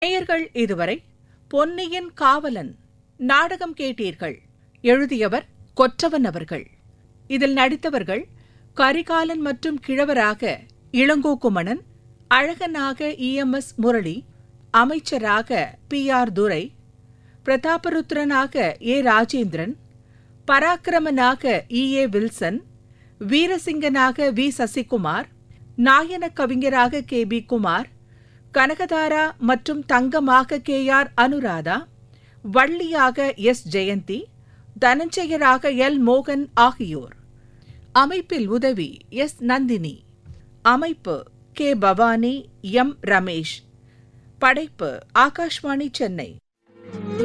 நேயர்கள் இதுவரை பொன்னியின் காவலன் நாடகம் கேட்டீர்கள் எழுதியவர் கொற்றவன் அவர்கள் இதில் நடித்தவர்கள் கரிகாலன் மற்றும் கிழவராக இளங்கோக்குமணன் அழகனாக இஎம்எஸ் முரளி அமைச்சராக பி ஆர் துரை பிரதாபருத்ரனாக ஏ ராஜேந்திரன் பராக்கிரமனாக இ ஏ வில்சன் வீரசிங்கனாக வி சசிகுமார் நாயன கவிஞராக கே பி குமார் கனகதாரா மற்றும் தங்கமாக கே ஆர் அனுராதா வள்ளியாக எஸ் ஜெயந்தி தனஞ்சயராக எல் மோகன் ஆகியோர் அமைப்பில் உதவி எஸ் நந்தினி அமைப்பு கே பவானி எம் ரமேஷ் படைப்பு ஆகாஷ்வாணி சென்னை